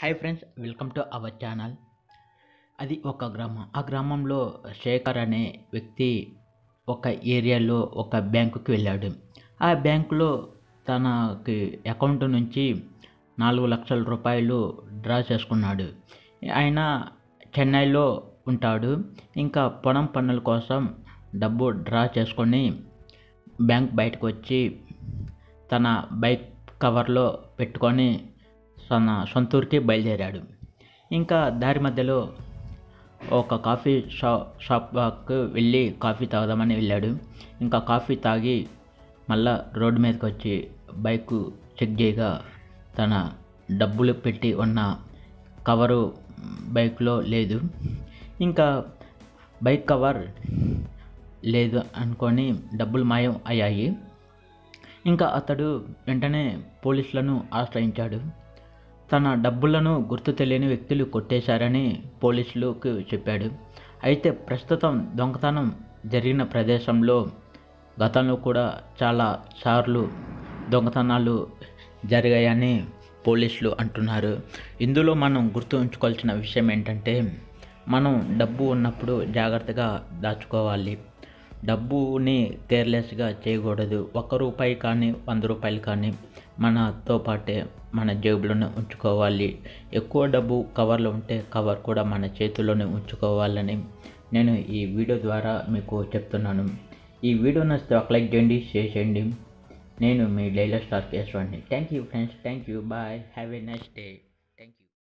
hi friends welcome to our channel అది ఒక గ్రామం ఆ గ్రామంలో శేఖర్ అనే వ్యక్తి ఒక ఏరియాలో ఒక బ్యాంకుకి వెళ్ళాడు ఆ బ్యాంకులో తనకి అకౌంట్ నుంచి నాలుగు లక్షల రూపాయలు డ్రా చేసుకున్నాడు ఆయన చెన్నైలో ఉంటాడు ఇంకా పొలం పన్నుల కోసం డబ్బు డ్రా చేసుకొని బ్యాంక్ బయటకు వచ్చి తన బైక్ కవర్లో పెట్టుకొని తన సొంతూరికి బయలుదేరాడు ఇంకా దారి మధ్యలో ఒక కాఫీ షా షాప్కి వెళ్ళి కాఫీ తాగుదామని వెళ్ళాడు ఇంకా కాఫీ తాగి మళ్ళా రోడ్డు మీదకి వచ్చి బైక్ చెక్ చేయగా తన డబ్బులు పెట్టి ఉన్న కవరు బైక్లో లేదు ఇంకా బైక్ కవర్ లేదు అనుకొని డబ్బులు మాయం అయ్యాయి ఇంకా అతడు వెంటనే పోలీసులను ఆశ్రయించాడు తన డబ్బులను గుర్తు తెలియని వ్యక్తులు కొట్టేశారని పోలీసులకు చెప్పాడు అయితే ప్రస్తుతం దొంగతనం జరిగిన ప్రదేశంలో గతంలో కూడా చాలా సార్లు దొంగతనాలు జరిగాయని పోలీసులు అంటున్నారు ఇందులో మనం గుర్తు ఉంచుకోవాల్సిన విషయం ఏంటంటే మనం డబ్బు ఉన్నప్పుడు జాగ్రత్తగా దాచుకోవాలి డబ్బుని కేర్లెస్గా చేయకూడదు ఒక్క రూపాయి కానీ వంద రూపాయలు కానీ మనతో పాటే మన జేబులోనే ఉంచుకోవాలి ఎక్కువ డబ్బు కవర్లో ఉంటే కవర్ కూడా మన చేతిలోనే ఉంచుకోవాలని నేను ఈ వీడియో ద్వారా మీకు చెప్తున్నాను ఈ వీడియో నచ్చితే ఒక లైక్ చేయండి షేర్ చేయండి నేను మీ డైలీ స్టార్ కేశవాడిని thank you friends thank you bye have a nice day